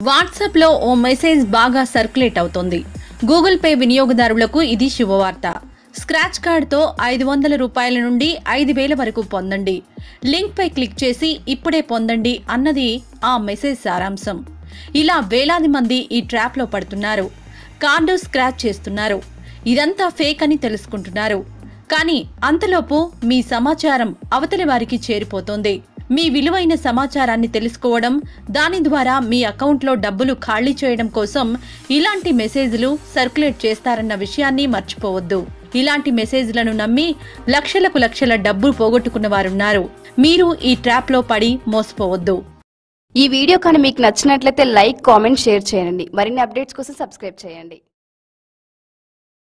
వాట్సాప్లో ఓ మెసేజ్ బాగా సర్క్యులేట్ అవుతోంది గూగుల్ పే వినియోగదారులకు ఇది శుభవార్త స్క్రాచ్ కార్డ్తో ఐదు వందల రూపాయల నుండి ఐదు వేల వరకు పొందండి లింక్పై క్లిక్ చేసి ఇప్పుడే పొందండి అన్నది ఆ మెసేజ్ సారాంశం ఇలా వేలాది మంది ఈ ట్రాప్లో పడుతున్నారు కార్డు స్క్రాచ్ చేస్తున్నారు ఇదంతా ఫేక్ అని తెలుసుకుంటున్నారు కానీ అంతలోపు మీ సమాచారం అవతలి వారికి చేరిపోతోంది మీ విలువైన సమాచారాన్ని తెలుసుకోవడం దాని ద్వారా మీ అకౌంట్లో డబ్బులు ఖాళీ చేయడం కోసం ఇలాంటి మెసేజ్లు సర్క్యులేట్ చేస్తారన్న విషయాన్ని మర్చిపోవద్దు ఇలాంటి మెసేజ్లను నమ్మి లక్షలకు లక్షల డబ్బు పోగొట్టుకున్న వారున్నారు మీరు ఈ ట్రాప్లో పడి మోసపోవద్దు ఈ వీడియో కానీ మీకు నచ్చినట్లయితే లైక్ కామెంట్ షేర్ చేయండి మరిన్ని అప్డేట్స్ కోసం సబ్స్క్రైబ్ చేయండి